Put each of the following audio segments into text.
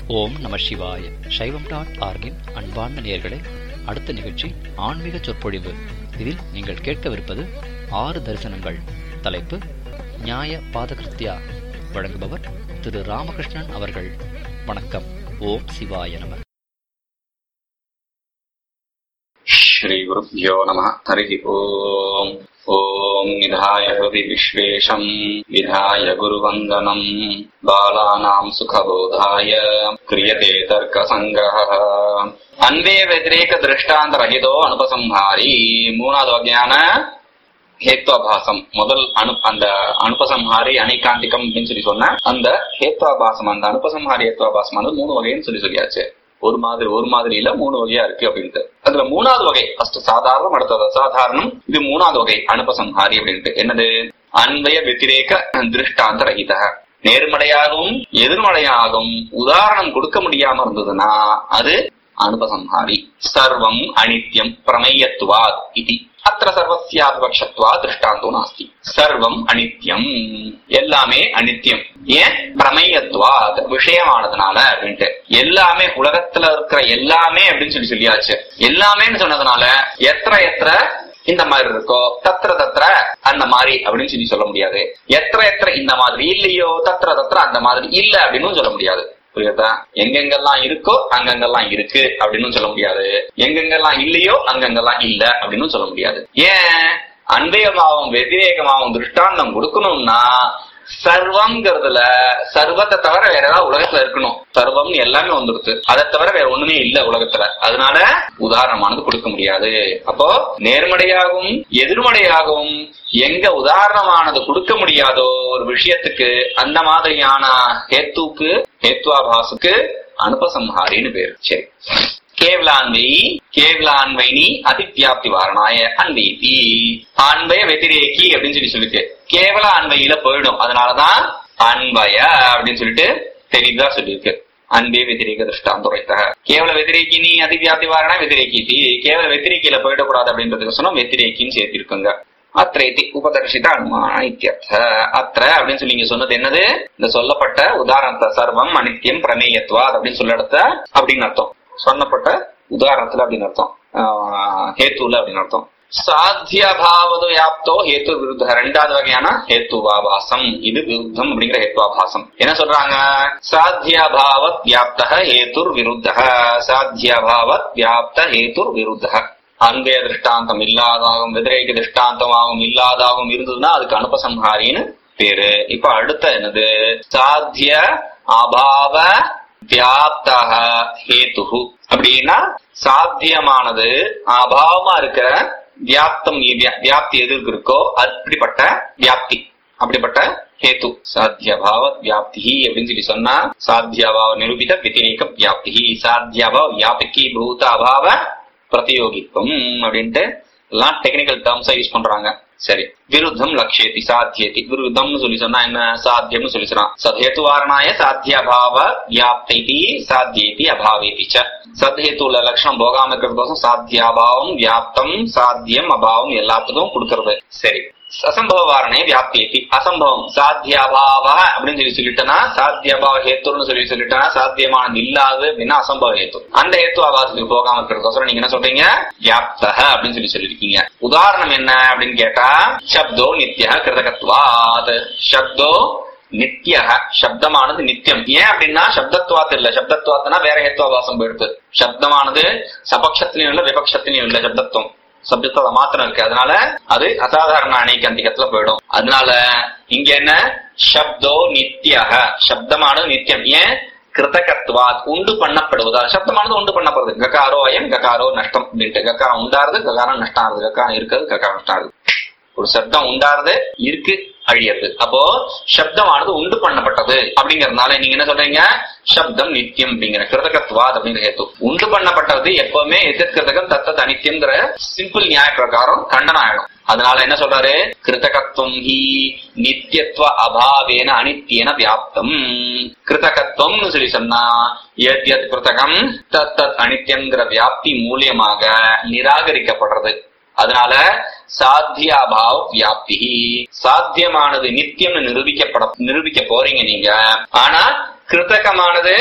ஓம் நம சிவாய சைவம் டாட் ஆர்கின் அன்பார்ந்த நேயர்களே அடுத்த நிகழ்ச்சி ஆன்மீக சொற்பொழிவு இதில் நீங்கள் கேட்கவிருப்பது ஆறு தரிசனங்கள் தலைப்பு நியாய பாதகிருத்யா வழங்குபவர் திரு ராமகிருஷ்ணன் அவர்கள் வணக்கம் ஓம் சிவாய நம श्रीगुरुभ्यो नमः हरिः ओम् ॐ निधाय हृदि विश्वेशम् विधाय गुरुवन्दनम् बालानाम् सुखबोधाय क्रियते तर्कसङ्ग्रहः அன்பே வெதிரேக திருஷ்டாந்த ரகிதோ அனுபசம்ஹாரி மூணாவது வகையான ஹேத்வாபாசம் முதல் அனு அந்த அனுபசம்ஹாரி அணைகாந்திகம் அப்படின்னு சொல்லி சொன்ன அந்த ஹேத்வாபாசம் அந்த அனுபசம்ஹாரி ஹேத்வாபாசம் வந்து மூணு வகைன்னு சொல்லி சொல்லியாச்சு ஒரு மாதிரி ஒரு மாதிரி இல்ல மூணு வகையா இருக்கு அப்படின்ட்டு அதுல மூணாவது வகை ஃபர்ஸ்ட் சாதாரணம் அடுத்தது அசாதாரணம் இது மூணாவது வகை அனுபசம்ஹாரி அப்படின்ட்டு என்னது அன்பய வெத்திரேக திருஷ்டாந்த ரகித நேர்மறையாகவும் எதிர்மறையாகவும் உதாரணம் கொடுக்க முடியாம இருந்ததுன்னா அது அனுபசம்ஹாரி சர்வம் அனித்யம் பிரமேயத்துவாத் இது அத்திர சர்வசியாத்பக்ஷத்வா திருஷ்டாந்தோ நாஸ்தி சர்வம் அனித்யம் எல்லாமே அனித்யம் ஏன் பிரமேயத்துவாத் விஷயமானதுனால அப்படின்ட்டு எல்லாமே உலகத்துல இருக்கிற எல்லாமே அப்படின்னு சொல்லி சொல்லியாச்சு எல்லாமேன்னு சொன்னதுனால எத்திர எத்திர இந்த மாதிரி இருக்கோ தத்திர தத்திர அந்த மாதிரி அப்படின்னு சொல்லி சொல்ல முடியாது எத்திர எத்திர இந்த மாதிரி இல்லையோ தத்திர தத்திர அந்த மாதிரி இல்ல அப்படின்னு சொல்ல முடியாது புரியுதா எங்கெங்கெல்லாம் இருக்கோ அங்கங்கெல்லாம் இருக்கு அப்படின்னு சொல்ல முடியாது எங்கெங்கெல்லாம் இல்லையோ அங்கங்கெல்லாம் இல்ல அப்படின்னு சொல்ல முடியாது ஏன் அன்பயமாவும் வெதிரேகமாவும் திருஷ்டாந்தம் கொடுக்கணும்னா சர்வம்ங்கிறதுல சர்வத்தை தவிர வேற ஏதாவது உலகத்துல இருக்கணும் சர்வம்னு எல்லாமே வந்துருது அதை தவிர வேற ஒண்ணுமே இல்ல உலகத்துல அதனால உதாரணமானது கொடுக்க முடியாது அப்போ நேர்மறையாகவும் எதிர்மறையாகவும் எங்க உதாரணமானது கொடுக்க முடியாதோ ஒரு விஷயத்துக்கு அந்த மாதிரியான ஹேத்துக்கு ஹேத்வாபாசுக்கு அனுபசம்ஹாரின்னு பேரு சரி கேவலான்வை கேவலான்வைனி அதிவியாப்தி வாரணாய அன்வைதி அன்பய வெதிரேக்கி அப்படின்னு சொல்லி சொல்லிருக்கு கேவல அன்வையில போயிடும் அதனாலதான் அன்பய அப்படின்னு சொல்லிட்டு தெளிவா சொல்லியிருக்கு அன்பே வெதிரேக திருஷ்டாந்துரைத்தக கேவல வெதிரேக்கினி அதிவியாப்தி வாரணா வெதிரேக்கி கேவல வெத்திரேக்கியில போயிடக்கூடாது அப்படின்றதுக்கு சொன்னா வெத்திரேக்கின்னு சேர்த்திருக்குங்க அத்ரேதி உபதர்ஷித அனுமான இத்தியர்த்த அத்திர அப்படின்னு சொல்லி நீங்க சொன்னது என்னது இந்த சொல்லப்பட்ட உதாரணத்தை சர்வம் அனித்யம் பிரமேயத்வா அப்படின்னு சொல்ல இடத்த அப்படின்னு அர்த்தம் சொன்னப்பட்ட உதாரணத்துல அப்படின்னு அர்த்தம் ஹேத்துல அப்படின்னு அர்த்தம் சாத்தியபாவது வியாப்தோ ஹேத்து விருத்த ரெண்டாவது வகையான ஹேத்துவாபாசம் இது விருத்தம் அப்படிங்கிற ஹேத்துவாபாசம் என்ன சொல்றாங்க சாத்தியபாவத் வியாப்த ஹேத்துர் விருத்த சாத்தியபாவத் வியாப்த ஹேத்துர் விருத்த அன்பய திருஷ்டாந்தம் இல்லாதாகவும் வெதிரேக திருஷ்டாந்தமாகவும் இல்லாதாகவும் இருந்ததுன்னா அதுக்கு அனுபசம்ஹாரின்னு பேரு இப்ப அடுத்த என்னது சாத்திய அபாவ வியாப்தக ஹேத்து அப்படின்னா சாத்தியமானது அபாவமா இருக்கிற வியாப்தம் வியாப்தி எது இருக்கோ அப்படிப்பட்ட வியாப்தி அப்படிப்பட்ட ஹேத்து சாத்தியபாவ வியாப்தி அப்படின்னு சொல்லி சொன்னா சாத்தியபாவ நிரூபித விதிரேக வியாப்தி சாத்தியபாவ வியாபிக்கு பூத அபாவ பிரதியோகித்துவம் அப்படின்ட்டு எல்லாம் டெக்னிக்கல் டேர்ம்ஸா யூஸ் பண்றாங்க சரி விருத்தம் லட்சியத்தி சாத்தியத்தி விருத்தம்னு சொல்லி சொன்னா என்ன சாத்தியம்னு சொல்லி சொன்னா சத்ஹேத்து வாரணாய சாத்தியபாவ வியாப்தி சாத்தியேதி அபாவேதி ச சத்ஹேத்துல லட்சணம் போகாம இருக்கிறதுக்கோசம் சாத்தியாபாவம் வியாப்தம் சாத்தியம் அபாவம் எல்லாத்துக்கும் கொடுக்கறது சரி அசம்பவ வாரணே வியாப்தியத்தி அசம்பவம் சாத்தியபாவ அப்படின்னு சொல்லி சொல்லிட்டனா சாத்தியபாவ ஹேத்துன்னு சொல்லி சொல்லிட்டனா சாத்தியமானது இல்லாது அப்படின்னா அசம்பவ ஹேத்து அந்த ஹேத்து அபாசத்துக்கு போகாம இருக்கிறதுக்கோசரம் நீங்க என்ன சொல்றீங்க வியாப்தக அப்படின்னு சொல்லி சொல்லிருக்கீங்க உதாரணம் என்ன அப்படின்னு கேட்டா சப்தோ நித்திய கிருதகத்வாத் சப்தோ நித்திய சப்தமானது நித்தியம் ஏன் அப்படின்னா சப்தத்துவாத்து இல்ல சப்தத்துவாத்துனா வேற ஹேத்துவாபாசம் போயிடுது சப்தமானது சபக்ஷத்திலையும் இல்ல விபக்ஷத்திலையும் இல்ல சப்தத்துவம் சப்தத்தோட மாத்திரம் இருக்கு அதனால அது அசாதாரண அணைக்கந்திகத்துல போயிடும் அதனால இங்க என்ன சப்தோ நித்தியக சப்தமானது நித்தியம் ஏன் கிருதகத்வாத் உண்டு பண்ணப்படுவதா சப்தமானது உண்டு பண்ணப்படுறது ககாரோ அயம் ககாரோ நஷ்டம் அப்படின்ட்டு கக்காரம் உண்டாருது ககாரம் நஷ்டம் ஆகுது கக்காரம் இருக்கிறது கக்காரம் நஷ்டம் ஆகுது ஒரு சப்தம் உண்டாருது இருக்கு அழியறது அப்போ சப்தமானது உண்டு பண்ணப்பட்டது அப்படிங்கறதுனால நீங்க என்ன சொல்றீங்க சப்தம் நித்தியம் அப்படிங்கிற கிருதகத்வாத் அப்படிங்கிற ஹேத்து உண்டு பண்ணப்பட்டது எப்பவுமே எதிர் கிருதகம் தத்தத் அனித்தியங்கிற சிம்பிள் நியாய பிரகாரம் கண்டனம் ஆயிடும் அதனால என்ன சொல்றாரு கிருதகத்துவம் ஹி நித்தியத்துவ அபாவேன அனித்தியன வியாப்தம் கிருதகத்துவம்னு சொல்லி சொன்னா எத் எத் கிருதகம் தத் தத் அனித்தியங்கிற வியாப்தி மூலியமாக நிராகரிக்கப்படுறது அதனால சாத்தியாபாவ வியாப்தி சாத்தியமானது நித்தியம்னு நிரூபிக்கப்பட நிரூபிக்க போறீங்க நீங்க ஆனா கிருத்தகமானது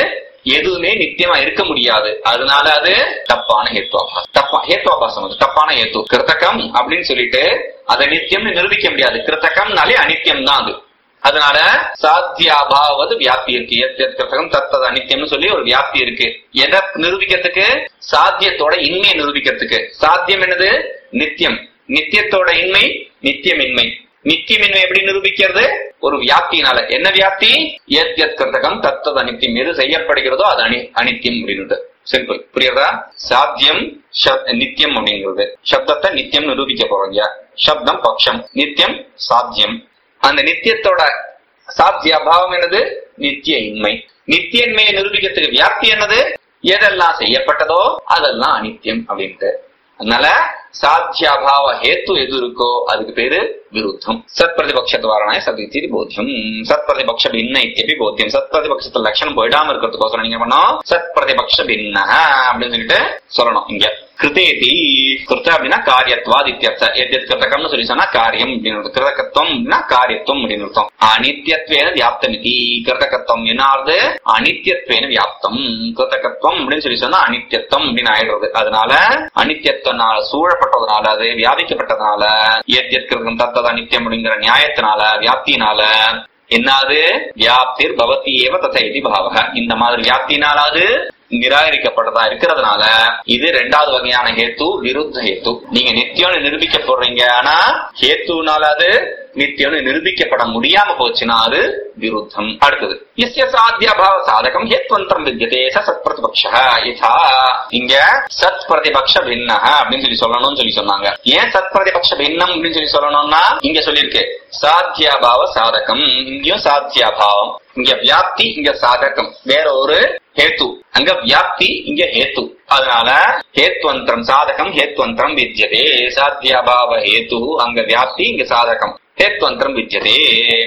எதுவுமே நித்தியமா இருக்க முடியாது அதனால அது தப்பான ஹேத்வாபாசம் தப்பா ஹேத்வாபாசம் அது தப்பான ஹேத்து கிருத்தகம் அப்படின்னு சொல்லிட்டு அதை நித்தியம்னு நிரூபிக்க முடியாது கிருத்தகம்னாலே அனித்தியம் தான் அது அதனால சாத்தியாபாவது வியாப்தி இருக்கு எத் எத் கிருத்தகம் தத்தது அனித்தியம்னு சொல்லி ஒரு வியாப்தி இருக்கு எதை நிரூபிக்கிறதுக்கு சாத்தியத்தோட இன்மையை நிரூபிக்கிறதுக்கு சாத்தியம் என்னது நித்தியம் நித்தியத்தோட இன்மை நித்தியமின்மை நித்தியமின்மை எப்படி நிரூபிக்கிறது ஒரு வியாப்தியினால என்ன வியாப்தி எத் எத் கிருத்தகம் தத்தது அனித்தியம் எது செய்யப்படுகிறதோ அது அனி அனித்தியம் அப்படின்னு சிம்பிள் புரியுறதா சாத்தியம் சப்- நித்தியம் அப்படிங்கிறது சப்தத்தை நித்தியம் நிரூபிக்க போறோம் சப்தம் பக்ஷம் நித்தியம் சாத்தியம் அந்த நித்தியத்தோட சாத்திய அபாவம் என்னது நித்திய இன்மை நித்திய இன்மையை நிரூபிக்கிறதுக்கு வியாப்தி என்னது எதெல்லாம் செய்யப்பட்டதோ அதெல்லாம் அனித்தியம் அப்படின்ட்டு அதனால சாத்தியாபாவ ஹேத்து எது இருக்கோ அதுக்கு பேரு விருத்தம் சத் பிரதிபக்ஷத்வாரணாய சதித்தி போத்தியம் சத் பிரதிபக்ஷ பின்ன இத்தியபி போத்தியம் சத் பிரதிபக்ஷத்துல லட்சணம் போயிடாம இருக்கிறதுக்கோசரம் நீங்க பண்ணோம் சத் பிரதிபக்ஷ பின்ன அப்படின்னு சொல்லிட்டு சொல்லணும் இங்க கிருதேதி கிருத்த அப்படின்னா காரியத்வாத் இத்தியர்த்த எத் கிருத்தகம்னு சொல்லி சொன்னா காரியம் அப்படின்னு கிருதகத்துவம் அப்படின்னா காரியத்துவம் அப்படின்னு அர்த்தம் அனித்யத்வேன வியாப்தமிதி கிருதகத்துவம் என்ன ஆறுது அனித்யத்வேன வியாப்தம் கிருதகத்துவம் அப்படின்னு சொல்லி சொன்னா அனித்யத்துவம் அப்படின்னு ஆயிடுறது அதனால அனித்யத்துவனால சூழப்பட்டதுனால அது வியாபிக்கப்பட்டதுனால எத் எத் கிருதம் தத்தது அனித்யம் அப்படிங்கிற நியாயத்தினால வியாப்தியினால என்னாது வியாப்திர் பவதி ஏவ தத இதி பாவக இந்த மாதிரி வியாப்தினாலாது நிராகரிக்கப்பட்டதா இருக்கிறதுனால இது ரெண்டாவது வகையான ஹேத்து விருத்த ஹேத்து நீங்க நித்தியம்னு நிரூபிக்க போடுறீங்க ஆனா ஹேத்துனால அது நித்தியம்னு நிரூபிக்கப்பட முடியாம போச்சுன்னா அது விருத்தம் அடுத்தது எஸ்ய சாத்தியபாவ சாதகம் ஹேத்வந்தரம் வித்தியதே ச சத் பிரதிபக்ஷ யதா இங்க சத் பிரதிபக்ஷ பின்ன அப்படின்னு சொல்லி சொல்லணும்னு சொல்லி சொன்னாங்க ஏன் சத் பிரதிபக்ஷ பின்னம் அப்படின்னு சொல்லி சொல்லணும்னா இங்க சொல்லியிருக்கு சாத்தியாபாவ சாதகம் இங்கேயும் சாத்தியாபாவம் இங்க வியாப்தி இங்க சாதகம் வேற ஒரு ஹேத்து அங்க வியாப்தி இங்க ஹேத்து அதனால ஹேத்வந்திரம் சாதகம் ஹேத்வந்திரம் வித்தியதே சாத்தியாபாவ ஹேத்து அங்க வியாப்தி இங்க சாதகம் ஹேத்வந்திரம் வித்தியதே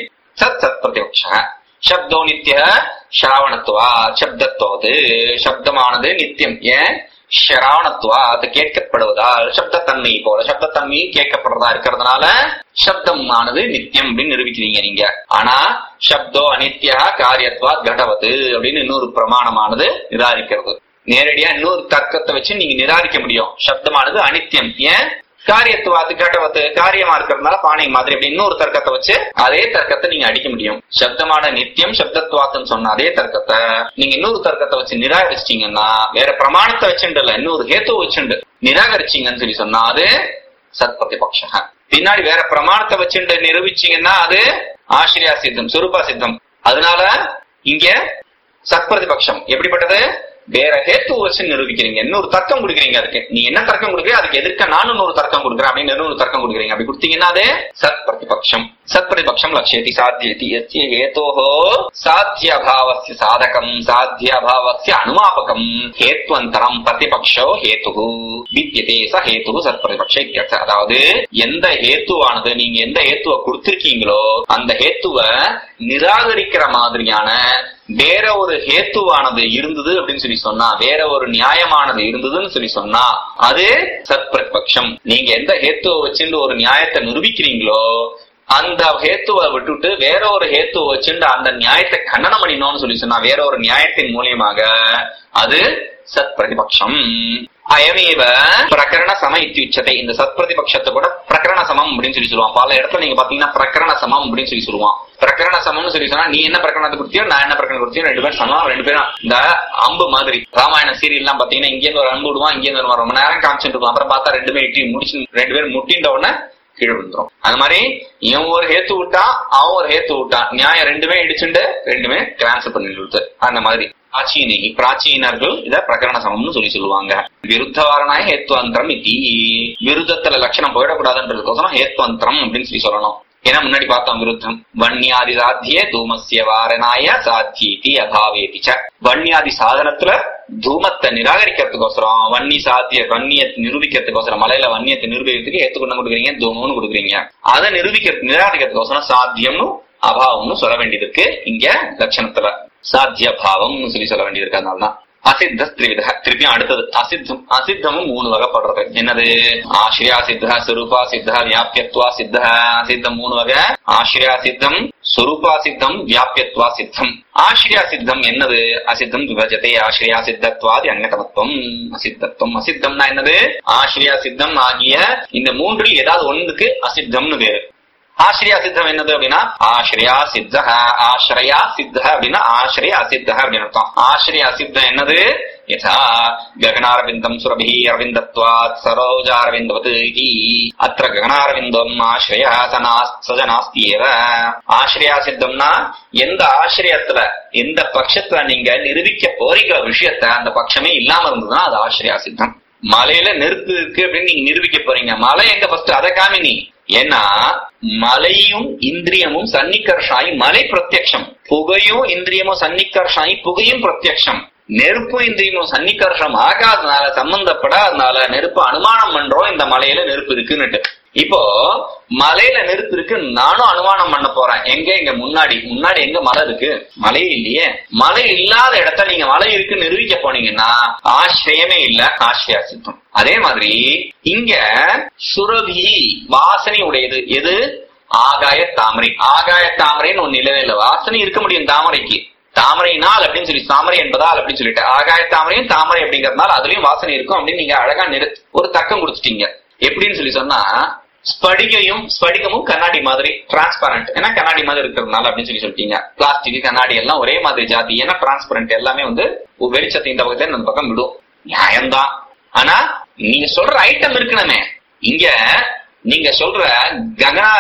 சத் சத் பிரதிபக்ஷ சப்தோ நித்திய ஸ்ராவணத்துவா சப்தத்துவது சப்தமானது நித்தியம் ஏன் ஷராவணத்துவா அது கேட்கப்படுவதால் சப்தத்தன்மை போல சப்தத்தன்மை கேட்கப்படுறதா இருக்கிறதுனால சப்தமானது நித்தியம் அப்படின்னு நிரூபிக்கிறீங்க நீங்க ஆனா சப்தோ அனித்யா காரியத்வா கடவத்து அப்படின்னு இன்னொரு பிரமாணமானது நிராகரிக்கிறது நேரடியா இன்னொரு தர்க்கத்தை வச்சு நீங்க நிராகரிக்க முடியும் சப்தமானது அனித்தியம் ஏன் காரியத்துவாத்து கடவத்து காரியமா இருக்கிறதுனால பானை மாதிரி அப்படி இன்னொரு தர்க்கத்தை வச்சு அதே தர்க்கத்தை நீங்க அடிக்க முடியும் சப்தமான நித்தியம் சப்தத்துவாத்துன்னு சொன்ன அதே தர்க்கத்தை நீங்க இன்னொரு தர்க்கத்தை வச்சு நிராகரிச்சிட்டீங்கன்னா வேற பிரமாணத்தை வச்சுட்டு இல்ல இன்னொரு ஹேத்துவ வச்சுண்டு நிராகரிச்சீங்கன்னு சொல்லி சொன்னா அது சத் பிரதிபக்ஷ பின்னாடி வேற பிரமாணத்தை வச்சுட்டு நிரூபிச்சீங்கன்னா அது ஆசிரியா சித்தம் சுரூபா சித்தம் அதனால இங்க சத் பிரதிபக்ஷம் எப்படிப்பட்டது வேற ஹேத்து வச்சு நிரூபிக்கிறீங்க இன்னொரு தர்க்கம் கொடுக்குறீங்க அதுக்கு நீ என்ன தர்க்கம் கொடுக்குறீங்க அதுக்கு எதிர்க்க நானும் இன்னொரு தர்க்கம் கொடுக்குறேன் அப்படின்னு இன்னொரு தர்க்கம் கொடுக்குறீங்க அப்படி கொடுத்தீங்கன்னா அது சத் பிரதிபக்ஷம் சத் பிரதிபக்ஷம் லட்சியதி சாத்தியதி எஸ்ய ஹேதோஹோ சாத்தியபாவஸ்ய சாதகம் சாத்தியபாவஸ்ய அனுமாபகம் ஹேத்வந்தரம் பிரதிபக்ஷோ ஹேத்து வித்தியதே ச ஹேத்து சத் பிரதிபக்ஷ இத்தியர்த்தம் அதாவது எந்த ஹேத்துவானது நீங்க எந்த ஹேத்துவ கொடுத்திருக்கீங்களோ அந்த ஹேத்துவ நிராகரிக்கிற மாதிரியான வேற ஒரு ஹேத்துவானது இருந்தது அப்படின்னு சொல்லி சொன்னா வேற ஒரு நியாயமானது இருந்ததுன்னு சொல்லி சொன்னா அது சத் பிரதிபக்ஷம் நீங்க எந்த ஹேத்துவ வச்சுட்டு ஒரு நியாயத்தை நிரூபிக்கிறீங்களோ அந்த ஹேத்துவை விட்டுட்டு வேற ஒரு ஹேத்துவ வச்சுட்டு அந்த நியாயத்தை கண்டனம் பண்ணினோம்னு சொல்லி சொன்னா வேற ஒரு நியாயத்தின் மூலியமாக அது சத் பிரதிபக்ஷம் அயமேவ பிரகரண சம இத்தியுச்சதை இந்த சத் பிரதிபக்ஷத்தை கூட பிரகரண சமம் அப்படின்னு சொல்லி சொல்லுவான் பல இடத்துல நீங்க பாத்தீங்கன்னா பிரகரண சமம் அப்படின்னு சொல்லி சொல்லுவான் பிரகரண சமம்னு சொல்லி சொன்னா நீ என்ன பிரகரணத்தை கொடுத்தியோ நான் என்ன பிரகரணம் கொடுத்தியோ ரெண்டு பேரும் சமம் ரெண்டு பேரும் இந்த அம்பு மாதிரி ராமாயண சீரியல் எல்லாம் பாத்தீங்கன்னா இங்க இருந்து ஒரு அம்பு விடுவான் இங்க இருந்து ஒரு ரொம்ப நேரம் காமிச்சிட்டு இருப்பான் அப்புறம் பார்த்தா ரெண்டு பேரும் இட்டி முடிச்சு ரெண்டு பேரும் முட்டின்ற உடனே கீழே விழுந்துரும் அந்த மாதிரி இவன் ஒரு ஹேத்து விட்டான் அவன் ஒரு ஹேத்து விட்டான் நியாயம் ரெண்டுமே இடிச்சுண்டு ரெண்டுமே டிரான்ஸ்ஃபர் பண்ணிடுது அந்த மாதிரி பிராச்சீனி பிராச்சீனர்கள் இத பிரகரண சமம்னு சொல்லி சொல்லுவாங்க விருத்தவாரனாய ஹேத்வந்திரம் இத்தி விருத்தத்துல லட்சணம் போயிடக்கூடாதுன்றதுக்கோசரம் ஹேத்வந்திரம் அப்படின்னு சொல்லி சொல்லணும் ஏன்னா முன்னாடி பார்த்தோம் விருத்தம் வன்னியாதி சாத்தியே தூமசிய வாரணாய சாத்தியேதி அபாவேதி ச வன்னியாதி சாதனத்துல தூமத்தை நிராகரிக்கிறதுக்கோசரம் வன்னி சாத்திய வன்னியத்தை நிரூபிக்கிறதுக்கோசரம் மலையில வன்னியத்தை நிரூபிக்கிறதுக்கு ஏத்துக்கொண்டு கொடுக்குறீங்க தூமம்னு கொடுக்குறீங்க அதை நிரூபிக்க நிராகரிக்கிறதுக்கோசரம் சாத்தியம்னு அபாவம்னு சொல்ல வேண்டியது இருக்கு இங்க லட்சணத்துல சாத்திய பாவம்னு சொல்லி சொல்ல வேண்டியது இருக்கு அதனாலதான் அசித்த திரிவித திருப்பியும் அடுத்தது அசித்தம் அசித்தமும் மூணு வகைப்படுறது என்னது ஆசிரியா சித்த சுரூபா சித்த வியாபியத்வா சித்த அசித்தம் மூணு வகை ஆசிரியா சித்தம் சுரூபா சித்தம் வியாபியத்வா சித்தம் ஆசிரியா சித்தம் என்னது அசித்தம் விபஜத்தை ஆசிரியா சித்தத்வாதி அன்னதமத்துவம் அசித்தத்துவம் அசித்தம்னா என்னது ஆசிரியா சித்தம் ஆகிய இந்த மூன்றில் ஏதாவது ஒன்றுக்கு அசித்தம்னு பேரு ஆசிரியா சித்தம் என்னது அப்படின்னா ஆசிரியா சித்த ஆசிரியா சித்த அப்படின்னா ஆசிரிய அசித்த அப்படின்னு அர்த்தம் ஆசிரிய அசித்தம் என்னது யதா ககனாரவிந்தம் சுரபி அரவிந்தத்வாத் சரோஜாரவிந்தவத் இதி அத்திர ககனாரவிந்தம் ஆசிரிய சஜனாஸ்தி ஏவ ஆசிரியா சித்தம்னா எந்த ஆசிரியத்துல எந்த பட்சத்துல நீங்க நிரூபிக்க போறீங்க விஷயத்த அந்த பட்சமே இல்லாம இருந்ததுன்னா அது ஆசிரியா சித்தம் மலையில நெருப்பு இருக்கு அப்படின்னு நீங்க நிரூபிக்க போறீங்க மலை எங்க ஃபர்ஸ்ட் அதை காமி நீ ஏன்னா மலையும் இந்திரியமும் சன்னிகர்ஷாயி மலை பிரத்யக்ஷம் புகையும் இந்திரியமும் சன்னிகர்ஷாயி புகையும் பிரத்யக்ஷம் நெருப்பும் இந்திரியமும் சன்னிகர்ஷம் ஆகாதனால சம்பந்தப்படாதனால நெருப்பு அனுமானம் பண்றோம் இந்த மலையில நெருப்பு இருக்குன்னுட்டு இப்போ மலையில நெருப்பு இருக்கு நானும் அனுமானம் பண்ண போறேன் எங்க இங்க முன்னாடி முன்னாடி எங்க மலை இருக்கு மலையே இல்லையே மலை இல்லாத இடத்துல நீங்க மலை இருக்குன்னு நிரூபிக்க போனீங்கன்னா ஆசிரியமே இல்ல ஆசிரியா சித்தம் அதே மாதிரி இங்க சுரபி வாசனை உடையது எது ஆகாய தாமரை ஆகாய தாமரைன்னு ஒண்ணு இல்லவே இல்ல வாசனை இருக்க முடியும் தாமரைக்கு தாமரையினால் அப்படின்னு சொல்லி தாமரை என்பதால் அப்படின்னு சொல்லிட்டு ஆகாய தாமரையும் தாமரை அப்படிங்கறதுனால அதுலயும் வாசனை இருக்கும் அப்படின்னு நீங்க அழகா நிறு ஒரு தக்கம் கொடுத்துட்டீங்க எப்படின்னு சொல்லி சொன்னா ஸ்படிகையும் ஸ்படிகமும் கண்ணாடி மாதிரி டிரான்ஸ்பரண்ட் ஏன்னா கண்ணாடி மாதிரி இருக்கிறதுனால அப்படின்னு சொல்லி சொல்லிட்டீங்க பிளாஸ்டிக் கண்ணாடி எல்லாம் ஒரே மாதிரி ஜாதி ஏன்னா டிரான்ஸ்பரண்ட் எல்லாமே வந்து வெளிச்சத்தை இந்த பக்கத்தை அந்த பக்கம் விடும் நியாயம்தான் ஆனா நீங்க சொல்ற ஐட்டம் இருக்கணுமே இங்க நீங்க சொல்ற ககனா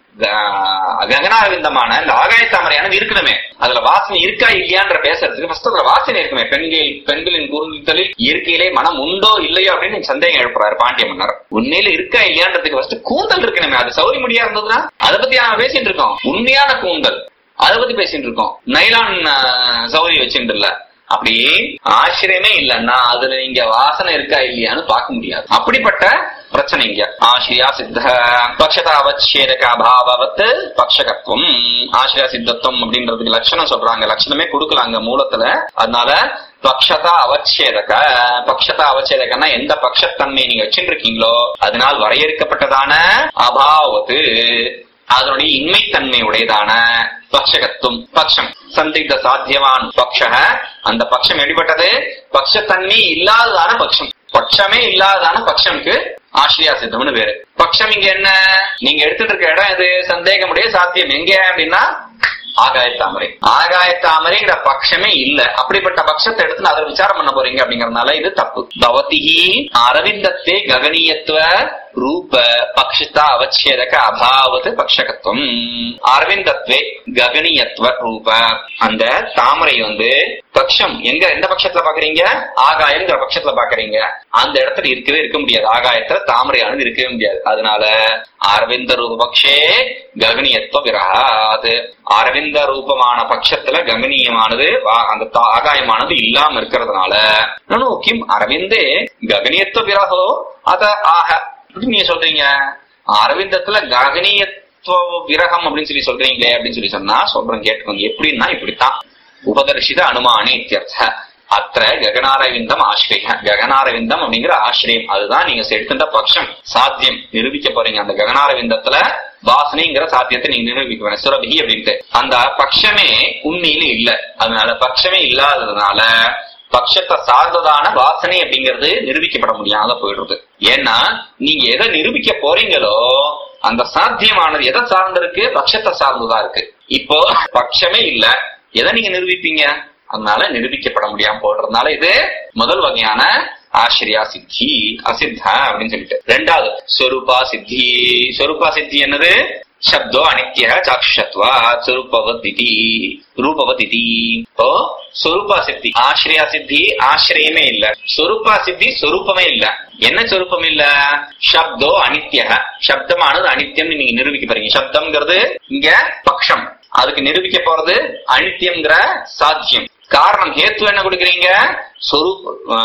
ககனாரவிந்தமான இந்த ஆகாய தாமரையானது இருக்கணுமே அதுல வாசனை இருக்கா இல்லையான்ற பேசுறதுக்கு ஃபர்ஸ்ட் அதுல வாசனை இருக்குமே பெண்கள் பெண்களின் கூறுதலில் இயற்கையிலே மனம் உண்டோ இல்லையோ அப்படின்னு சந்தேகம் எழுப்புறாரு பாண்டிய மன்னர் உண்மையில இருக்கா இல்லையான்றதுக்கு ஃபர்ஸ்ட் கூந்தல் இருக்கணுமே அது சௌரி முடியா இருந்ததுன்னா அதை பத்தி நாம பேசிட்டு இருக்கோம் உண்மையான கூந்தல் அதை பத்தி பேசிட்டு இருக்கோம் நைலான் சௌரி வச்சுட்டு இல்ல அப்படி ஆசிரியமே இல்லைன்னா அதுல நீங்க வாசனை இருக்கா இல்லையான்னு பார்க்க முடியாது அப்படிப்பட்ட பிரச்சனை இங்க ஆசிரியா சித்த பக்ஷதா அவச்சேதக அபாவத் பக்ஷகத்துவம் ஆசிரியா சித்தத்துவம் அப்படின்றதுக்கு லட்சணம் சொல்றாங்க லட்சணமே கொடுக்கலாங்க மூலத்துல அதனால பக்ஷதா அவச்சேதக பக்ஷதா அவச்சேதகன்னா எந்த பட்சத்தன்மை நீங்க வச்சுருக்கீங்களோ அதனால் வரையறுக்கப்பட்டதான அபாவத்து அதனுடைய இன்மைத்தன்மை உடையதான பக்ஷகத்துவம் பக்ஷம் சந்திக்த சாத்தியவான் பக்ஷ அந்த பட்சம் எப்படிப்பட்டது பட்சத்தன்மை இல்லாததான பட்சம் பட்சமே இல்லாததான பட்சம்க்கு ஆசிரியா சித்தம்னு பேரு பட்சம் இங்க என்ன நீங்க எடுத்துட்டு இருக்க இடம் எது சந்தேகமுடைய சாத்தியம் எங்க அப்படின்னா ஆகாய தாமரை ஆகாய தாமரைங்கிற பட்சமே இல்ல அப்படிப்பட்ட பட்சத்தை எடுத்து அதை விசாரம் பண்ண போறீங்க அப்படிங்கறதுனால இது தப்பு பவதிஹி அரவிந்தத்தே ககனீயத்துவ ரூப பக்ஷிதா அவச்சேதக அபாவத் பக்ஷகத்துவம் அரவிந்தத்வே ககனீயத்துவ ரூப அந்த தாமரை வந்து பட்சம் எங்க எந்த பட்சத்துல பாக்குறீங்க ஆகாயம்ங்கிற பட்சத்துல பாக்குறீங்க அந்த இடத்துல இருக்கவே இருக்க முடியாது ஆகாயத்துல தாமரையானது இருக்கவே முடியாது அதனால அரவிந்த ரூப பக்ஷே ககனியத்துவ விரகாது அரவிந்த ரூபமான பட்சத்துல ககனியமானது அந்த ஆகாயமானது இல்லாம இருக்கிறதுனால கிம் அரவிந்தே ககனியத்துவ விரகோ அத ஆக நீங்க சொல்றீங்க அரவிந்தத்துல ககனியத்துவ விரகம் அப்படின்னு சொல்லி சொல்றீங்களே அப்படின்னு சொல்லி சொன்னா சொல்றேன் கேட்டுக்கோங்க எப்படின்னா இப்படித்தான் உபதர்ஷித அனுமானி இத்தியர்த்த அத்த ககனாரவிந்தம் ஆசிரிய ககனாரவிந்தம் அப்படிங்கிற ஆசிரியம் அதுதான் நீங்க எடுத்துட்ட பட்சம் சாத்தியம் நிரூபிக்க போறீங்க அந்த ககனாரவிந்தத்துல வாசனைங்கிற சாத்தியத்தை நீங்க நிரூபிக்க போறீங்க சுரபி அப்படின்ட்டு அந்த பட்சமே உண்மையில இல்ல அதனால பட்சமே இல்லாததுனால பட்சத்தை சார்ந்ததான வாசனை அப்படிங்கிறது நிரூபிக்கப்பட முடியாத போயிடுறது ஏன்னா நீங்க எதை நிரூபிக்க போறீங்களோ அந்த சாத்தியமானது எதை சார்ந்திருக்கு பட்சத்தை சார்ந்ததா இருக்கு இப்போ பட்சமே இல்ல எதை நீங்க நிரூபிப்பீங்க அதனால நிரூபிக்கப்பட முடியாம போடுறதுனால இது முதல் வகையான ஆசிரியா சித்தி அசித்தா அப்படின்னு சொல்லிட்டு ரெண்டாவது ஸ்வரூபா சித்தி ஸ்வரூபா சித்தி என்னது சப்தோ அனித்ய சாட்சத்வா சுரூபவதிதி ரூபவதிதி இப்போ சொரூபா சித்தி ஆசிரியா சித்தி ஆசிரியமே இல்ல சொரூபா சித்தி சொரூபமே இல்ல என்ன சொரூபம் இல்ல சப்தோ அனித்ய சப்தமானது அனித்யம் நீங்க நிரூபிக்க போறீங்க சப்தம்ங்கிறது இங்க பக்ஷம் அதுக்கு நிரூபிக்க போறது அனித்யம்ங்கிற சாத்தியம் காரணம் ஹேத்து என்ன கொடுக்குறீங்க சொரூப்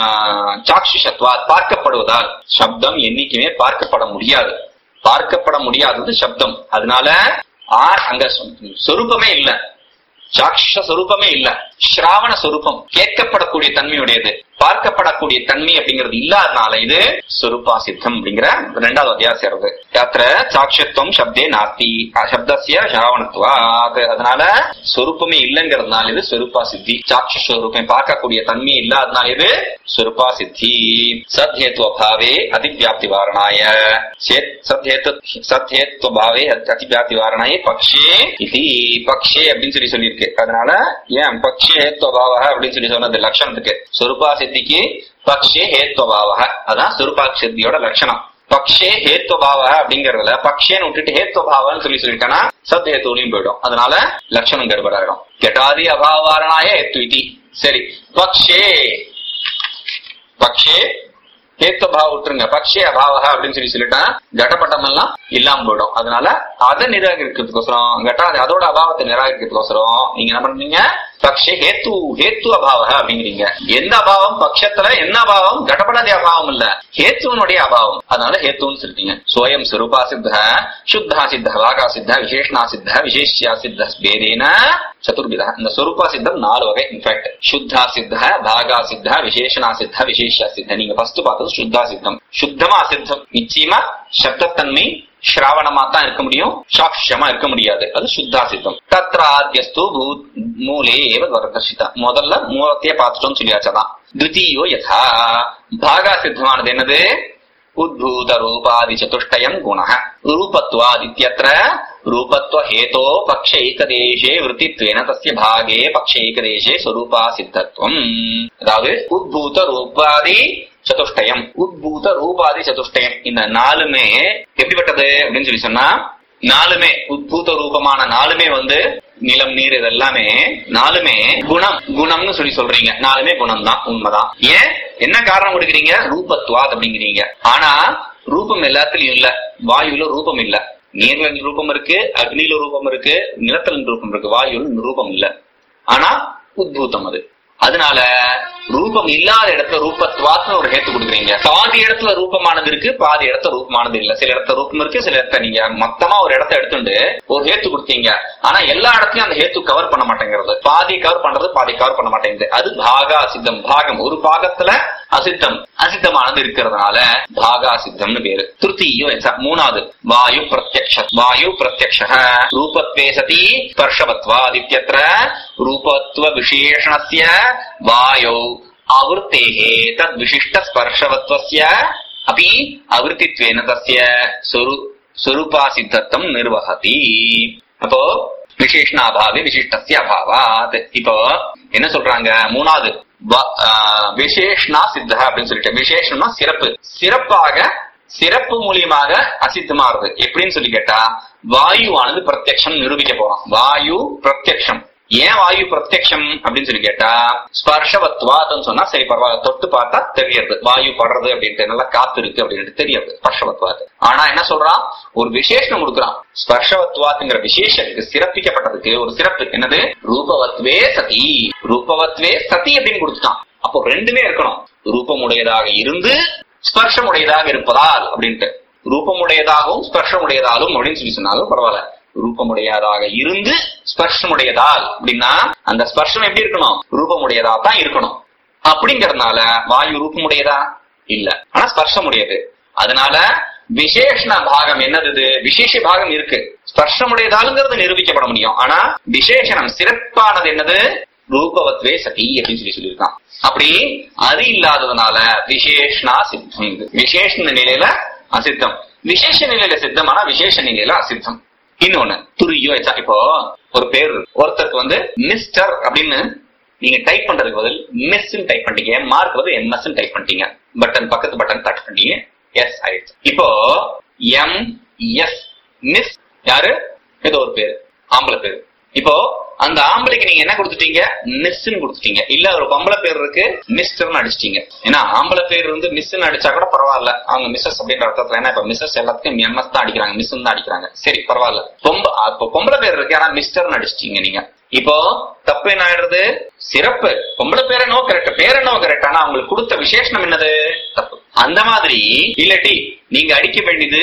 சாட்சிஷத்வா பார்க்கப்படுவதால் சப்தம் என்னைக்குமே பார்க்கப்பட முடியாது பார்க்கப்பட முடியாதது சப்தம் அதனால அங்க சொரூபமே இல்ல சாட்ச சொரூபமே இல்ல ஸ்ராவண சொரூபம் கேட்கப்படக்கூடிய தன்மையுடையது பார்க்கப்படக்கூடிய தன்மை அப்படிங்கிறது இல்லாதனால இது சொரூபா சித்தம் அப்படிங்கிற ரெண்டாவது அத்தியாயம் சேர்றது யாத்திர சாட்சியத்துவம் சப்தே நாஸ்தி சப்தசிய ஸ்ராவணத்துவாத் அதனால சொரூபமே இல்லைங்கிறதுனால இது சொரூபா சித்தி சாட்சி ஸ்வரூபம் பார்க்கக்கூடிய தன்மை இல்லாதனால இது சொரூபா சித்தி சத்ஹேத்துவ பாவே அதிவியாப்தி வாரணாய சேத் சத்ஹேத்து சத்ஹேத்துவ பாவே அதிவியாப்தி வாரணாய பக்ஷே இது பக்ஷே அப்படின்னு சொல்லி சொல்லியிருக்கு அதனால ஏன் பக்ஷே ஹேத்துவபாவ அப்படின்னு சொல்லி சொன்னது லட்சணத்துக்கு சொரூபா சித்திக்கு பக்ஷே ஹேத்துவபாவ அதான் சொரூபா சித்தியோட லட்சணம் பக்ஷே ஹேத்துவபாவ அப்படிங்கறதுல பக்ஷேன்னு விட்டுட்டு ஹேத்துவபாவன்னு சொல்லி சொல்லிட்டேன்னா சத் ஹேத்துவலையும் போயிடும் அதனால லட்சணம் கருபராயிடும் கெட்டாதி அபாவாரணாய ஹேத்து இதி சரி பக்ஷே பக்ஷே ஹேத்துவபாவ விட்டுருங்க பக்ஷே அபாவக அப்படின்னு சொல்லி சொல்லிட்டா கடப்பட்டம் எல்லாம் இல்லாம போயிடும் அதனால அதை நிராகரிக்கிறதுக்கோசரம் கட்டாதி அதோட அபாவத்தை நிராகரிக்கிறதுக்கோசரம் நீங்க என்ன பண்றீங்க பக்ஷே ஹேத்து ஹேத்து அபாவக அப்படிங்கிறீங்க எந்த அபாவம் பட்சத்துல என்ன அபாவம் கடப்படாத அபாவம் இல்ல ஹேத்துவனுடைய அபாவம் அதனால ஹேத்துன்னு சொல்லிட்டீங்க சோயம் சுரூபா சித்த சுத்தா சித்த வாகா சித்த விசேஷனா சித்த விசேஷியா சித்த பேதேன சதுர்வித இந்த சொரூபா சித்தம் நாலு வகை இன்ஃபேக்ட் சுத்தா சித்த பாகா சித்த விசேஷனா சித்த விசேஷ சித்த நீங்க ஃபர்ஸ்ட் பார்த்தது சுத்தா சித்தம் சுத்தமா அசித்தம் நிச்சயமா சப்தத்தன்மை ஸ்ராவணமா தான் இருக்க முடியும் சாட்சியமா இருக்க முடியாது அது சுத்தா சித்தம் தத்ராத்யஸ்து பூத் மூலே ஏவ வரதர்ஷிதா முதல்ல மூலத்தையே பார்த்துட்டோம்னு சொல்லியாச்சதான் துதியோ யதா பாகா சித்தமானது என்னது உத்பூத ரூபாதி சதுஷ்டயம் குண ரூபத்வாதித்யத்ர ரூபத்வ ஹேதோ பக்ஷைகதேசே விருத்தித்வேன தஸ்ய பாகே பக்ஷைகதேசே ஸ்வரூபா சித்தத்துவம் அதாவது உத்பூத ரூபாதி சதுஷ்டயம் உத்பூத ரூபாதி சதுஷ்டயம் இந்த நாலுமே எப்படிப்பட்டது அப்படின்னு சொல்லி சொன்னா நாலுமே உத்பூத ரூபமான நாலுமே வந்து நிலம் நீர் இது எல்லாமே நாலுமே குணம் குணம்னு சொல்லி சொல்றீங்க நாலுமே குணம் தான் உண்மைதான் ஏன் என்ன காரணம் கொடுக்குறீங்க ரூபத்வாத் அப்படிங்கிறீங்க ஆனா ரூபம் எல்லாத்துலயும் இல்ல வாயுல ரூபம் இல்ல நீர்ல ரூபம் இருக்கு அக்னியில ரூபம் இருக்கு நிலத்துல ரூபம் இருக்கு வாயுல ரூபம் இல்ல ஆனா உத்பூதம் அது அதனால ரூபம் இல்லாத இடத்துல ரூபத்வாத்னு ஒரு ஹேத்து கொடுக்குறீங்க பாதி இடத்துல ரூபமானது இருக்கு பாதி இடத்துல ரூபமானது இல்ல சில இடத்துல ரூபம் இருக்கு சில இடத்துல நீங்க மொத்தமா ஒரு இடத்த எடுத்துட்டு ஒரு ஹேத்து கொடுத்தீங்க ஆனா எல்லா இடத்துலயும் அந்த ஹேத்து கவர் பண்ண மாட்டேங்கிறது பாதி கவர் பண்றது பாதி கவர் பண்ண மாட்டேங்குது அது பாகா சித்தம் பாகம் ஒரு பாகத்துல அசித்தம் அசித்தமானது இருக்கிறதுனால பாகா சித்தம்னு பேரு திருத்தீயோ மூணாவது வாயு பிரத்யக்ஷ வாயு பிரத்யக்ஷ ரூபத்வே சதி ஸ்பர்ஷவத்வாதித்யத்ர ரூபத்வ விசேஷணஸ்ய வாயோ आवृत्तेः तद् विशिष्ट स्पर्शवत्वस्य अपि आवृत्तित्वेन तस्य स्वरू स्वरूपासिद्धत्वம் நிர்வகதி அப்போ விசேஷணாபாவே விசிஷ்டஸ்ய அபாவாத் இப்போ என்ன சொல்றாங்க மூணாவது விசேஷனா சித்த அப்படின்னு சொல்லிட்டு விசேஷம்னா சிறப்பு சிறப்பாக சிறப்பு மூலியமாக அசித்தமாறுது எப்படின்னு சொல்லி கேட்டா வாயுவானது பிரத்யக்ஷம் நிரூபிக்க போறோம் வாயு பிரத்யக்ஷம் ஏன் வாயு பிரத்யக்ஷம் அப்படின்னு சொல்லி கேட்டா ஸ்பர்ஷவத்வாதம் சொன்னா சரி பரவாயில்ல தொட்டு பார்த்தா தெரியறது வாயு படுறது அப்படின்ட்டு நல்லா காத்து இருக்கு அப்படின்ட்டு தெரியாது ஸ்பர்ஷவத்வாத் ஆனா என்ன சொல்றான் ஒரு விசேஷம் கொடுக்குறான் ஸ்பர்ஷவத்வாத்துங்கிற விசேஷத்துக்கு சிறப்பிக்கப்பட்டதுக்கு ஒரு சிறப்பு என்னது ரூபவத்வே சதி ரூபவத்வே சதி அப்படின்னு கொடுத்துட்டான் அப்போ ரெண்டுமே இருக்கணும் ரூபமுடையதாக இருந்து ஸ்பர்ஷமுடையதாக இருப்பதால் அப்படின்ட்டு ரூபமுடையதாகவும் ஸ்பர்ஷமுடையதாலும் அப்படின்னு சொல்லி சொன்னாலும் பரவாயில்ல ரூபமுடையதாக இருந்து ஸ்பர்ஷமுடையதால் அப்படின்னா அந்த ஸ்பர்ஷம் எப்படி இருக்கணும் ரூபமுடையதா தான் இருக்கணும் அப்படிங்கறதுனால வாயு ரூபமுடையதா இல்ல ஆனா ஸ்பர்ஷமுடையது அதனால விசேஷண பாகம் என்னது இது விசேஷ பாகம் இருக்கு ஸ்பர்ஷமுடையதாலுங்கிறது நிரூபிக்கப்பட முடியும் ஆனா விசேஷனம் சிறப்பானது என்னது ரூபவத்வே சதி அப்படின்னு சொல்லி சொல்லியிருக்கான் அப்படி அது இல்லாததுனால விசேஷனா சித்தம் விசேஷ நிலையில அசித்தம் விசேஷ நிலையில சித்தம் ஆனா விசேஷ நிலையில அசித்தம் இன்னொன்னு துரியோ இப்போ ஒரு பேர் ஒருத்தருக்கு வந்து மிஸ்டர் அப்படின்னு நீங்க டைப் பண்றதுக்கு பதில் மிஸ் டைப் பண்ணிட்டீங்க மார்க் வந்து எம்எஸ் டைப் பண்ணிட்டீங்க பட்டன் பக்கத்து பட்டன் டச் பண்ணிட்டீங்க எஸ் ஆயிடுச்சு இப்போ எம் எஸ் மிஸ் யாரு ஏதோ ஒரு பேரு ஆம்பளை பேரு இப்போ அந்த ஆம்பளைக்கு நீங்க என்ன கொடுத்துட்டீங்க மிஸ்ன்னு கொடுத்துட்டீங்க இல்ல ஒரு பொம்பளை பேர் இருக்கு மிஸ்டர்னு அடிச்சிட்டீங்க ஏன்னா ஆம்பளை பேர் வந்து மிஸ்ன்னு அடிச்சா கூட பரவாயில்ல அவங்க மிஸ்ஸஸ் அப்படின்ற அர்த்தத்துல ஏன்னா இப்ப மிஸ்ஸஸ் எல்லாத்துக்கும் எம்எஸ் தான் அடிக்கிறாங்க மிஸ் தான் அடிக்கிறாங்க சரி பரவாயில்ல பொம்ப இப்போ பொம்பளை பேர் இருக்கு ஆனா மிஸ்டர்னு அடிச்சிட்டீங்க நீங்க இப்போ தப்பு என்ன ஆயிடுறது சிறப்பு பொம்பளை பேர் என்னவோ கரெக்ட் பேர் என்னவோ கரெக்ட் ஆனா அவங்களுக்கு கொடுத்த விசேஷனம் என்னது தப்பு அந்த மாதிரி இல்லாட்டி நீங்க அடிக்க வேண்டியது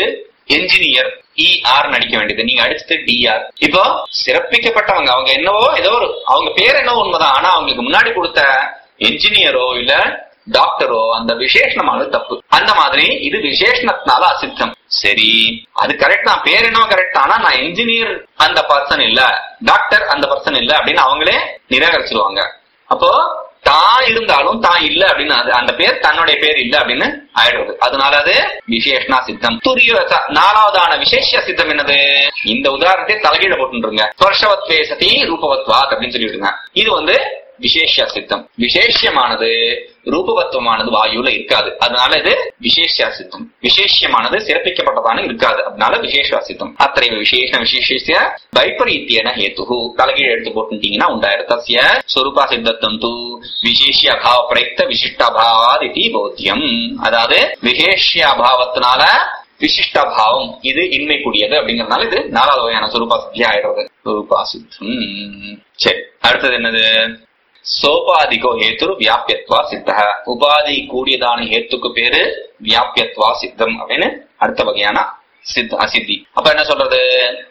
என்ஜினியர் இ ஆர் நடிக்க வேண்டியது நீங்க அடிச்சது டிஆர் இப்போ சிறப்பிக்கப்பட்டவங்க அவங்க என்னவோ ஏதோ ஒரு அவங்க பேர் என்னவோ உண்மைதான் ஆனா அவங்களுக்கு முன்னாடி கொடுத்த என்ஜினியரோ இல்ல டாக்டரோ அந்த விசேஷணமானது தப்பு அந்த மாதிரி இது விசேஷணத்தினால அசித்தம் சரி அது கரெக்ட் தான் பேர் என்னவோ கரெக்ட் ஆனா நான் என்ஜினியர் அந்த பர்சன் இல்ல டாக்டர் அந்த பர்சன் இல்ல அப்படின்னு அவங்களே நிராகரிச்சிருவாங்க அப்போ தான் இருந்தாலும் தான் இல்ல அப்படின்னு அது அந்த பேர் தன்னுடைய பேர் இல்ல அப்படின்னு ஆயிடுறது அதனால அது விசேஷணா சித்தம் துரிய ச- நாலாவதான விசேஷ சித்தம் என்னது இந்த உதாரணத்தை தலைகீழ போட்டுருங்க ஸ்பர்ஷவத்வே சதி ரூபவத்வாத் அப்படின்னு சொல்லிவிடுங்க இது வந்து விசேஷ சித்தம் விசேஷமானது ரூபவத்துவமானது வாயுல இருக்காது அதனால இது விசேஷ சித்தம் விசேஷமானது சிறப்பிக்கப்பட்டதான இருக்காது அதனால விசேஷ சித்தம் அத்தனை விசேஷ விசேஷ வைபரீத்தியன ஹேத்து தலைகீழ எடுத்து போட்டுட்டீங்கன்னா உண்டாயிரு தஸ்ய சொரூபா சித்தத்தம் தூ விசேஷ அபாவ பிரயுக்த விசிஷ்டாபாவாத் இதி போத்தியம் அதாவது விசேஷ அபாவத்தினால விசிஷ்டாபாவம் இது இன்மை கூடியது அப்படிங்கறதுனால இது நாலாவது வகையான சுரூபா சித்தி ஆயிடுறது சுரூபா சித்தம் சரி அடுத்தது என்னது சோபாதிகோ ஹேத்துரு வியாபியத்வா சித்த உபாதி கூடியதான ஹேத்துக்கு பேரு வியாபியத்வா சித்தம் அப்படின்னு அடுத்த வகையான சித் அசித்தி அப்ப என்ன சொல்றது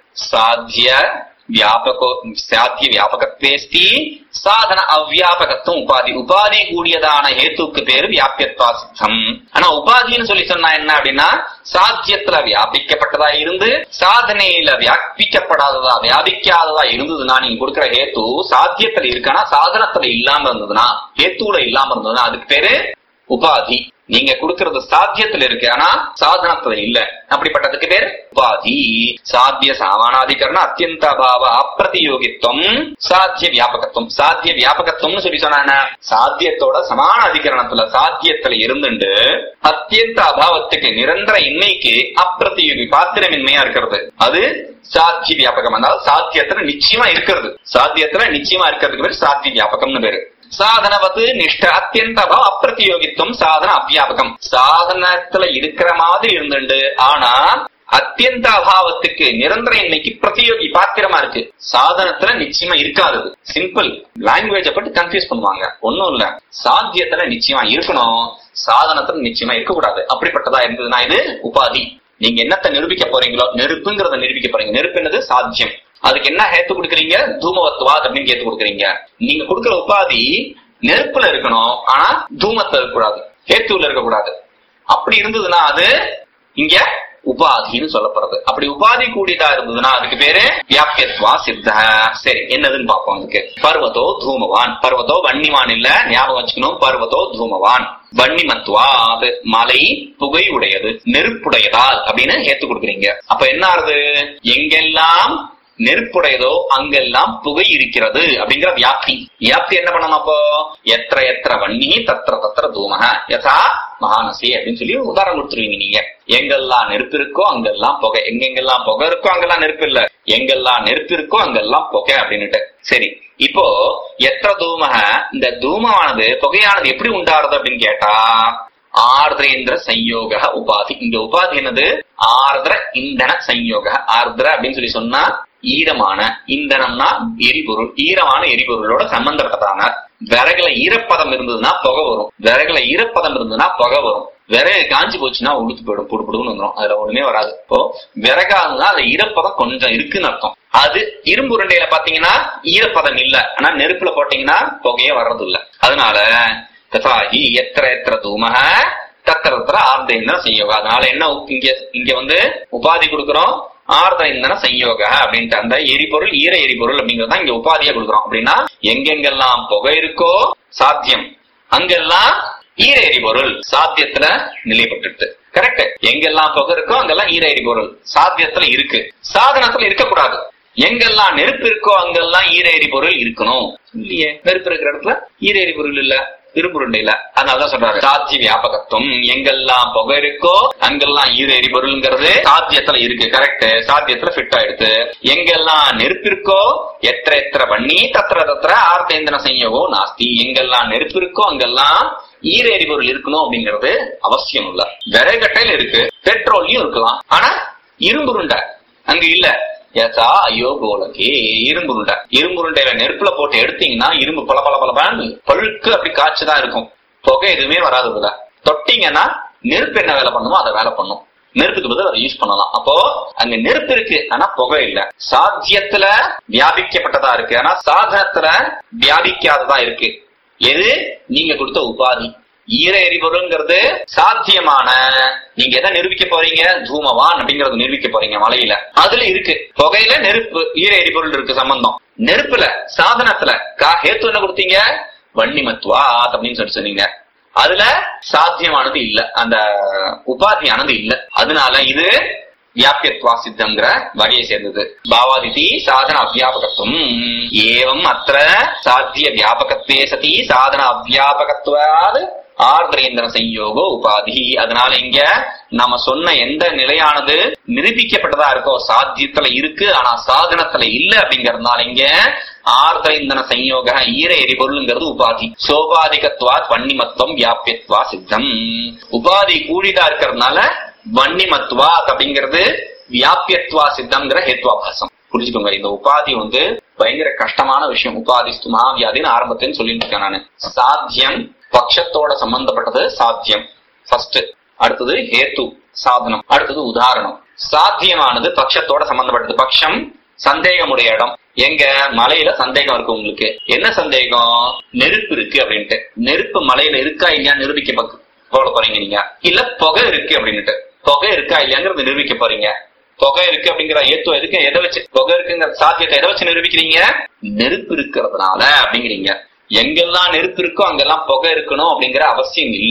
சாத்திய வியாபகோ சாத்திய வியாபகத்வேஸ்தி சாதன அவ்வியாபகத்துவம் உபாதி உபாதி கூடியதான ஹேத்துக்கு பேரு வியாபியத்வா சித்தம் ஆனா உபாதின்னு சொல்லி சொன்னா என்ன அப்படின்னா சாத்தியத்துல வியாபிக்கப்பட்டதா இருந்து சாதனையில வியாபிக்கப்படாததா வியாபிக்காததா இருந்ததுன்னா நீங்க கொடுக்கிற ஹேத்து சாத்தியத்துல இருக்கானா சாதனத்துல இல்லாம இருந்ததுன்னா ஹேத்துல இல்லாம இருந்ததுன்னா அதுக்கு பேரு உபாதி நீங்க கொடுக்கறது சாத்தியத்துல இருக்கு ஆனா சாதனத்துல இல்ல அப்படிப்பட்டதுக்கு பேர் உபாதி சாத்திய சாமானாதிகரண அத்தியந்த அபாவ அப்பிரதியோகித்துவம் சாத்திய வியாபகத்துவம் சாத்திய வியாபகத்துவம்னு சொல்லி சொன்னா சாத்தியத்தோட சமான அதிகரணத்துல சாத்தியத்துல இருந்துண்டு அத்தியந்த அபாவத்துக்கு நிரந்தர இன்மைக்கு அப்பிரதியோகி பாத்திரமின்மையா இருக்கிறது அது சாத்திய வியாபகம் அதாவது சாத்தியத்துல நிச்சயமா இருக்கிறது சாத்தியத்துல நிச்சயமா இருக்கிறதுக்கு பேர் சாத்திய வியாபகம்னு பேரு சாதனவது நிஷ்ட அத்தியந்த அபாவ அப்பிரதியோகித்துவம் சாதன அவ்வியாபகம் சாதனத்துல இருக்கிற மாதிரி இருந்துண்டு ஆனா அத்தியந்த அபாவத்துக்கு நிரந்தர இன்னைக்கு பிரதியோகி பாத்திரமா இருக்கு சாதனத்துல நிச்சயமா இருக்காது சிம்பிள் லாங்குவேஜ பட்டு கன்ஃபியூஸ் பண்ணுவாங்க ஒண்ணும் இல்ல சாத்தியத்துல நிச்சயமா இருக்கணும் சாதனத்துல நிச்சயமா இருக்கக்கூடாது அப்படிப்பட்டதா இருந்ததுன்னா இது உபாதி நீங்க என்னத்தை நிரூபிக்க போறீங்களோ நெருப்புங்கிறத நிரூபிக்க போறீங்க நெருப்பு என்னது சாத்தியம் அதுக்கு என்ன ஹேத்து கொடுக்குறீங்க தூமவத்துவாத் அப்படின்னு கேத்து கொடுக்குறீங்க நீங்க கொடுக்குற உபாதி நெருப்புல இருக்கணும் ஆனா தூமத்துல இருக்கக்கூடாது ஹேத்துல இருக்கக்கூடாது அப்படி இருந்ததுன்னா அது இங்க உபாதின்னு சொல்லப்படுறது அப்படி உபாதி கூடியதா இருந்ததுன்னா அதுக்கு பேரு வியாபியத்வா சித்த சரி என்னதுன்னு பார்ப்போம் அதுக்கு பர்வதோ தூமவான் பர்வதோ வன்னிவான் இல்ல ஞாபகம் வச்சுக்கணும் பர்வதோ தூமவான் வன்னிமத்வா அது மலை புகை உடையது நெருப்புடையதால் அப்படின்னு ஏத்து கொடுக்குறீங்க அப்ப என்ன ஆறுது எங்கெல்லாம் நெருப்புடையதோ அங்கெல்லாம் புகை இருக்கிறது அப்படிங்கிற வியாப்தி வியாப்தி என்ன பண்ணணும் அப்போ எத்திர எத்திர வன்னி தத்திர தத்திர தூமக யதா மகானசி அப்படின்னு சொல்லி உதாரணம் கொடுத்துருவீங்க நீங்க எங்கெல்லாம் நெருப்பு இருக்கோ அங்கெல்லாம் புகை எங்கெங்கெல்லாம் புகை இருக்கோ அங்கெல்லாம் நெருப்பு இல்ல எங்கெல்லாம் நெருப்பு இருக்கோ அங்கெல்லாம் புகை அப்படின்னுட்டு சரி இப்போ எத்திர தூமக இந்த தூமமானது புகையானது எப்படி உண்டாருது அப்படின்னு கேட்டா ஆர்திரேந்திர சம்யோக உபாதி இந்த உபாதி என்னது ஆர்திர இந்தன சம்யோக ஆர்திர அப்படின்னு சொல்லி சொன்னா ஈரமான இந்தனம்னா எரிபொருள் ஈரமான எரிபொருளோட சம்பந்தப்பட்டதான விறகுல ஈரப்பதம் இருந்ததுன்னா புகை வரும் விறகுல ஈரப்பதம் இருந்ததுன்னா புகை வரும் விறகு காஞ்சி போச்சுன்னா உளுத்து போயிடும் புடு புடுன்னு வந்துடும் அதுல ஒண்ணுமே வராது இப்போ விறகா இருந்தா அதுல ஈரப்பதம் கொஞ்சம் இருக்குன்னு அர்த்தம் அது இரும்பு உருண்டையில பாத்தீங்கன்னா ஈரப்பதம் இல்ல ஆனா நெருப்புல போட்டீங்கன்னா புகையே வர்றது இல்ல அதனால ததாகி எத்திர எத்திர தூமக தத்திர தத்திர ஆர்த்த இந்தன சம்யோக அதனால என்ன உப்- இங்க இங்க வந்து உபாதி கொடுக்கிறோம் ஆர்த்த இந்தன சம்யோக அப்படின்ட்டு அந்த எரிபொருள் ஈர எரிபொருள் அப்படிங்கறத இங்க உபாதியா கொடுக்குறோம் அப்படின்னா எங்கெங்கெல்லாம் புகை இருக்கோ சாத்தியம் அங்கெல்லாம் ஈர எரிபொருள் சாத்தியத்துல நிலைப்பட்டுட்டு கரெக்ட் எங்கெல்லாம் புகை இருக்கோ அங்கெல்லாம் ஈர எரிபொருள் சாத்தியத்துல இருக்கு சாதனத்துல இருக்கக்கூடாது எங்கெல்லாம் நெருப்பு இருக்கோ அங்கெல்லாம் ஈர எரிபொருள் இருக்கணும் இல்லையே நெருப்பு இருக்கிற இடத்துல ஈர எரிபொருள் இல்ல திருப்புருண்டையில அதனாலதான் சொல்றாரு சாத்திய வியாபகத்துவம் எங்கெல்லாம் புகை இருக்கோ அங்கெல்லாம் ஈர எரிபொருள்ங்கிறது சாத்தியத்துல இருக்கு கரெக்ட் சாத்தியத்துல ஃபிட் ஆயிடுது எங்கெல்லாம் நெருப்பு இருக்கோ எத்திர எத்திர பண்ணி தத்திர தத்திர ஆர்த்தேந்திர சம்யோகோ நாஸ்தி எங்கெல்லாம் நெருப்பு இருக்கோ அங்கெல்லாம் ஈர எரிபொருள் இருக்கணும் அப்படிங்கிறது அவசியம் இல்ல விறகட்டையில இருக்கு பெட்ரோல்லையும் இருக்கலாம் ஆனா இரும்புருண்டை அங்க இல்ல ஏசா ஐயோ கோலகே இரும்புருண்டை இரும்புருண்டையில நெருப்புல போட்டு எடுத்தீங்கன்னா இரும்பு பல பல பல பழுக்கு அப்படி காய்ச்சுதான் இருக்கும் புகை எதுவுமே வராது இதுல தொட்டீங்கன்னா நெருப்பு என்ன வேலை பண்ணுமோ அதை வேலை பண்ணும் நெருப்புக்கு பதில் அதை யூஸ் பண்ணலாம் அப்போ அங்க நெருப்பு இருக்கு ஆனா புகை இல்ல சாத்தியத்துல வியாபிக்கப்பட்டதா இருக்கு ஆனா சாதனத்துல வியாபிக்காததா இருக்கு எது நீங்க கொடுத்த உபாதி ஈர எரிபொருள்ங்கிறது சாத்தியமான நீங்க எதை நிரூபிக்க போறீங்க தூமவான் அப்படிங்கறத நிரூபிக்க போறீங்க மலையில அதுல இருக்கு புகையில நெருப்பு ஈர எரிபொருள் இருக்கு சம்பந்தம் நெருப்புல சாதனத்துல கா ஹேத்து என்ன கொடுத்தீங்க வன்னிமத்துவா அப்படின்னு சொல்லி சொன்னீங்க அதுல சாத்தியமானது இல்ல அந்த உபாதியானது இல்ல அதனால இது வியாபியத்வா சித்தம்ங்கிற வகையை சேர்ந்தது பாவாதிதி சாதன அவ்வியாபகத்துவம் ஏவம் அத்த சாத்திய வியாபகத்வே சதி சாதன அவ்வியாபகத்வாது ஆர்திரேந்திர சம்யோகோ உபாதி அதனால இங்க நம்ம சொன்ன எந்த நிலையானது நிரூபிக்கப்பட்டதா இருக்கோ சாத்தியத்துல இருக்கு ஆனா சாதனத்துல இல்ல அப்படிங்கறதுனால இங்க ஆர்திரேந்திர சம்யோக ஈர எரிபொருள்ங்கிறது உபாதி சோபாதிகத்வா வன்னிமத்துவம் வியாபியத்வா சித்தம் உபாதி கூடிதா இருக்கிறதுனால வன்னிமத்வா அப்படிங்கிறது வியாபியத்வா சித்தம்ங்கிற ஹேத்வாபாசம் புரிஞ்சுக்கோங்க இந்த உபாதி வந்து பயங்கர கஷ்டமான விஷயம் உபாதிஸ்து மகாவியாதின்னு ஆரம்பத்தில் சொல்லிட்டு இருக்கேன் நானு சாத்தியம் பட்சத்தோட சம்பந்தப்பட்டது சாத்தியம் ஃபர்ஸ்ட் அடுத்தது ஹேத்து சாதனம் அடுத்தது உதாரணம் சாத்தியமானது பட்சத்தோட சம்பந்தப்பட்டது பட்சம் சந்தேகமுடைய இடம் எங்க மலையில சந்தேகம் இருக்கு உங்களுக்கு என்ன சந்தேகம் நெருப்பு இருக்கு அப்படின்ட்டு நெருப்பு மலையில இருக்கா இல்லையா நிரூபிக்க பக்க- போட போறீங்க நீங்க இல்ல புகை இருக்கு அப்படின்னுட்டு புகை இருக்கா இல்லையாங்கிறது நிரூபிக்க போறீங்க புகை இருக்கு அப்படிங்கிற ஏத்துவ எதுக்கு எதை வச்சு புகை இருக்குங்கிற சாத்தியத்தை எதை வச்சு நிரூபிக்கிறீங்க நெருப்பு இருக்கிறதுனால அப்படிங்கிறீங்க எங்கெல்லாம் நெருப்பு இருக்கோ அங்கெல்லாம் புகை இருக்கணும் அப்படிங்கிற அவசியம் இல்ல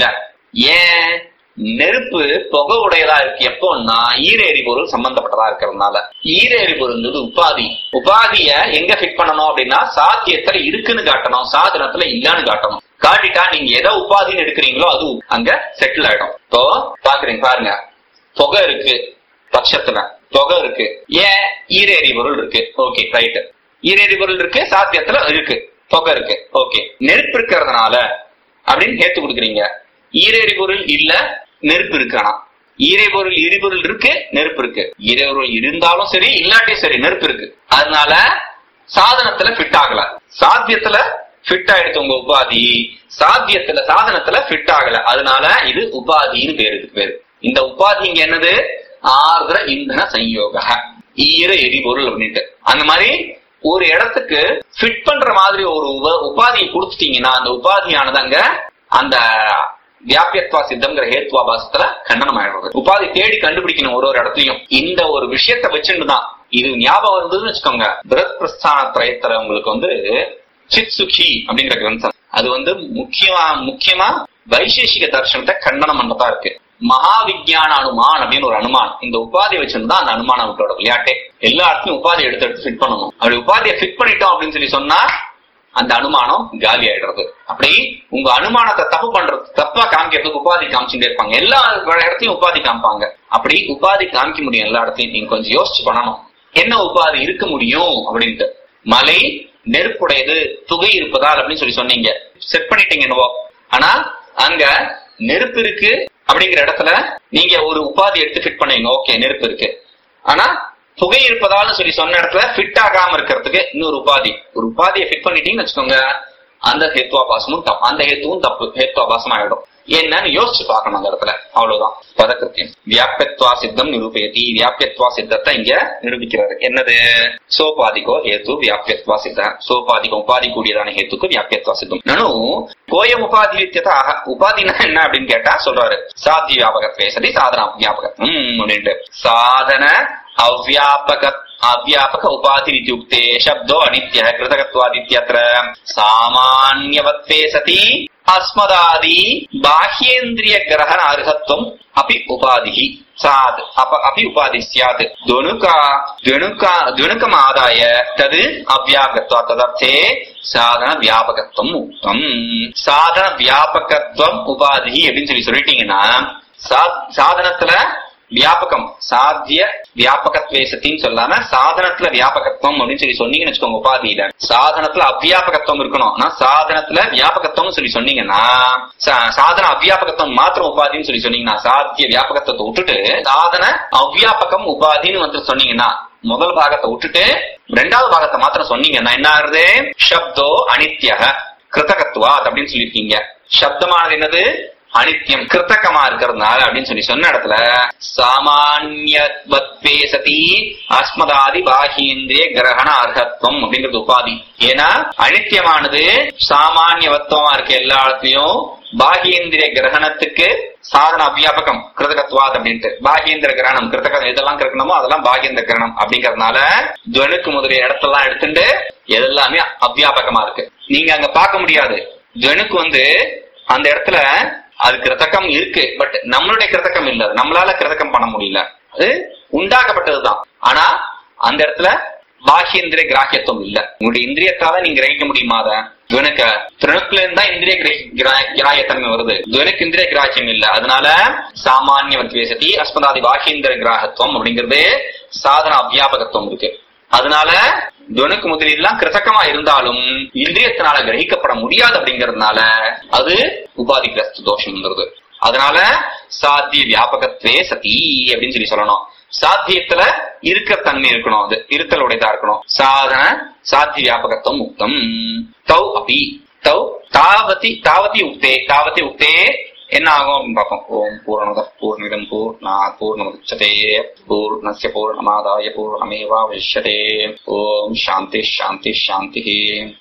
ஏன் நெருப்பு புகை உடையதா இருக்கு எப்போன்னா ஈர எரிபொருள் சம்பந்தப்பட்டதா இருக்கிறதுனால ஈர எரிபொருள்ங்கிறது உபாதி உபாதிய எங்க ஃபிட் பண்ணணும் அப்படின்னா சாத்தியத்துல இருக்குன்னு காட்டணும் சாதனத்துல இல்லன்னு காட்டணும் காட்டிட்டா நீங்க எதை உபாதின்னு எடுக்கிறீங்களோ அது அங்க செட்டில் ஆயிடும் இப்போ பாக்குறீங்க பாருங்க புகை இருக்கு பட்சத்துல புகை இருக்கு ஏன் ஈர எரிபொருள் இருக்கு ஓகே ரைட் ஈர எரிபொருள் இருக்கு சாத்தியத்துல இருக்கு புகை இருக்கு ஓகே நெருப்பு இருக்கிறதுனால அப்படின்னு ஏத்து கொடுக்குறீங்க ஈர எரிபொருள் இல்ல நெருப்பு இருக்கு ஆனா ஈரைபொருள் எரிபொருள் இருக்கு நெருப்பு இருக்கு ஈரைபொருள் இருந்தாலும் சரி இல்லாட்டியும் சரி நெருப்பு இருக்கு அதனால சாதனத்துல ஃபிட் ஆகல சாத்தியத்துல ஃபிட் ஆயிடுச்சு உங்க உபாதி சாத்தியத்துல சாதனத்துல ஃபிட் ஆகல அதனால இது உபாதின்னு பேரு இதுக்கு பேரு இந்த உபாதி இங்க என்னது ஆர்திர இந்தன சம்யோக ஈர எரிபொருள் அப்படின்ட்டு அந்த மாதிரி ஒரு இடத்துக்கு ஃபிட் பண்ற மாதிரி ஒரு உப- உபாதியை கொடுத்துட்டீங்கன்னா அந்த உபாதியானது அங்க அந்த வியாபியத்வா சித்தம்ங்கிற ஹேத்வாபாசத்துல கண்டனம் ஆயிடுறது உபாதி தேடி கண்டுபிடிக்கணும் ஒரு ஒரு இடத்துலயும் இந்த ஒரு விஷயத்தை வச்சுட்டு தான் இது ஞாபகம் இருந்ததுன்னு வச்சுக்கோங்க பிரத் பிரஸ்தான திரயத்துல உங்களுக்கு வந்து சித் சுகி அப்படிங்கிற கிரந்தம் அது வந்து முக்கியமா முக்கியமா வைசேஷிக தர்சனத்தை கண்டனம் பண்றதா இருக்கு மகாவிஜான அனுமான் அப்படின்னு ஒரு அனுமான் இந்த உபாதி வச்சிருந்தா அந்த அனுமானம் விட்டோட விளையாட்டே எல்லா இடத்துலயும் உபாதி எடுத்து எடுத்து ஃபிட் பண்ணணும் அப்படி உபாதியை ஃபிட் பண்ணிட்டோம் அப்படின்னு சொல்லி சொன்னா அந்த அனுமானம் காலி ஆயிடுறது அப்படி உங்க அனுமானத்தை தப்பு பண்றது தப்பா காமிக்கிறதுக்கு உபாதி காமிச்சுட்டே இருப்பாங்க எல்லா இடத்தையும் உபாதி காமிப்பாங்க அப்படி உபாதி காமிக்க முடியும் எல்லா இடத்தையும் நீங்க கொஞ்சம் யோசிச்சு பண்ணணும் என்ன உபாதி இருக்க முடியும் அப்படின்ட்டு மலை நெருப்புடையது புகை இருப்பதால் அப்படின்னு சொல்லி சொன்னீங்க செட் பண்ணிட்டீங்க என்னவோ ஆனா அங்க நெருப்பு இருக்கு அப்படிங்கிற இடத்துல நீங்க ஒரு உபாதி எடுத்து ஃபிட் பண்ணீங்க ஓகே நெருப்பு இருக்கு ஆனா புகை இருப்பதாலும் சொல்லி சொன்ன இடத்துல ஃபிட் ஆகாம இருக்கிறதுக்கு இன்னொரு உபாதி ஒரு உபாதியை ஃபிட் பண்ணிட்டீங்கன்னு வச்சுக்கோங்க அந்த ஹேத்வாபாசமும் தப்பு அந்த ஹேத்துவும் தப்பு ஹேத்வாபாசம் ஆயிடும் என்னன்னு யோசிச்சு பார்க்கணும் அந்த இடத்துல அவ்வளவுதான் பதக்கிருத்தியம் வியாபியத்வா சித்தம் நிரூபயதி வியாபியத்வா சித்தத்தை இங்க நிரூபிக்கிறாரு என்னது சோபாதிகோ ஹேத்து வியாபியத்வா சித்த சோபாதிகம் உபாதி கூடியதான ஹேத்துக்கு வியாபியத்வா சித்தம் நனு கோயம் உபாதி வித்தியதா உபாதினா என்ன அப்படின்னு கேட்டா சொல்றாரு சாத்திய வியாபகத்வே சதி சாதன வியாபகத்வம் அப்படின்ட்டு சாதன अव्यापक अव्यापक उपाधि इत्युक्ते शब्दो अनित्यः कृतकत्वादित्यत्र सामान्यवत्वे सति अस्मदादि बाह्येन्द्रिय ग्रहण अर्हत्वम् अपि उपाधिः सात् अप अपि उपाधिः स्यात् द्वनुका द्वनुका द्वनुकमादाय तद् अव्यापकत्वात् तदर्थे சாதன வியாபகத்துவம் உக்தம் சாதன வியாபகத்துவம் உபாதி அப்படின்னு சொல்லி சொல்லிட்டீங்கன்னா சா- சாதனத்துல வியாபகம் சாத்திய வியாபகத்வே சத்தின்னு சொல்லாம சாதனத்துல வியாபகத்துவம் அப்படின்னு சொல்லி சொன்னீங்கன்னு வச்சுக்கோங்க உபாதியில சாதனத்துல அவ்வியாபகத்துவம் இருக்கணும் ஆனா சாதனத்துல வியாபகத்துவம் சொல்லி சொன்னீங்கன்னா சா- சாதன அவ்வியாபகத்துவம் மாத்திரம் உபாதின்னு சொல்லி சொன்னீங்கன்னா சாத்திய வியாபகத்துவத்தை விட்டுட்டு சாதன அவ்வியாபகம் உபாதின்னு வந்து சொன்னீங்கன்னா முதல் பாகத்தை விட்டுட்டு ரெண்டாவது பாகத்தை மாத்திரம் சொன்னீங்கன்னா என்ன ஆகுது சப்தோ அனித்யக கிருதகத்துவா அப்படின்னு சொல்லியிருக்கீங்க சப்தமானது என்னது அனித்யம் கிருத்தகமா இருக்கிறதுனால அப்படின்னு சொல்லி சொன்ன இடத்துல சாமானியத்வே சதி அஸ்மதாதி பாஹீந்திரிய கிரகண அர்ஹத்வம் அப்படிங்கிறது உபாதி ஏன்னா அனித்தியமானது சாமானியவத்துவமா இருக்க எல்லா இடத்துலயும் பாகியேந்திரிய கிரகணத்துக்கு சாதன அவ்வியாபகம் கிருதகத்வாத் அப்படின்ட்டு பாகியேந்திர கிரகணம் கிருத்தகம் எதெல்லாம் கிரகணமோ அதெல்லாம் பாகியேந்திர கிரகணம் அப்படிங்கறதுனால துவனுக்கு முதலிய இடத்தெல்லாம் எடுத்துட்டு எதெல்லாமே அவ்வியாபகமா இருக்கு நீங்க அங்க பார்க்க முடியாது துவனுக்கு வந்து அந்த இடத்துல அது கிருத்தகம் இருக்கு பட் நம்மளுடைய கிருத்தகம் இல்ல அது நம்மளால கிருத்தகம் பண்ண முடியல அது உண்டாக்கப்பட்டதுதான் ஆனா அந்த இடத்துல பாஹ்யேந்திரிய கிராஹியத்துவம் இல்ல உங்களுடைய இந்திரியத்தால நீங்க கிரகிக்க முடியுமா அத துவனுக்கு திருணுக்குல இருந்தா இந்திரிய கிரகி- கிரா- கிராஹ்யத்தன்மை வருது துவனுக்கு இந்திரிய கிராஹ்யம் இல்ல அதனால சாமானிய வத்வேசதி அஸ்மதாதி பாஹ்யேந்திர கிராகத்துவம் அப்படிங்கிறது சாதன அவ்வியாபகத்துவம் இருக்கு அதனால துவனுக்கு முதலெல்லாம் கிருத்தகமா இருந்தாலும் இந்திரியத்தினால கிரகிக்கப்பட முடியாது அப்படிங்கறதுனால அது உபாதி கிரஸ்து தோஷம்ங்கிறது அதனால சாத்திய வியாபகத்வே சதி அப்படின்னு சொல்லி சொல்லணும் சாத்தியத்துல இருக்க தன்மை இருக்கணும் அது இருத்தலுடையதா இருக்கணும் சாதன சாத்திய வியாபகத்துவம் முக்தம் தௌ அபி தௌ தாவதி தாவதி உக்தே தாவதி உக்தே என்ன ஆகும் அப்படின்னு பார்ப்போம் ஓம் பூர்ணமத பூர்ணிதம் பூர்ணா பூர்ணமுதச்சதே பூர்ணஸ்ய பூர்ணமாதாய பூர்ணமேவாவசிஷ்யதே ஓம் சாந்தி சாந்தி சாந்தி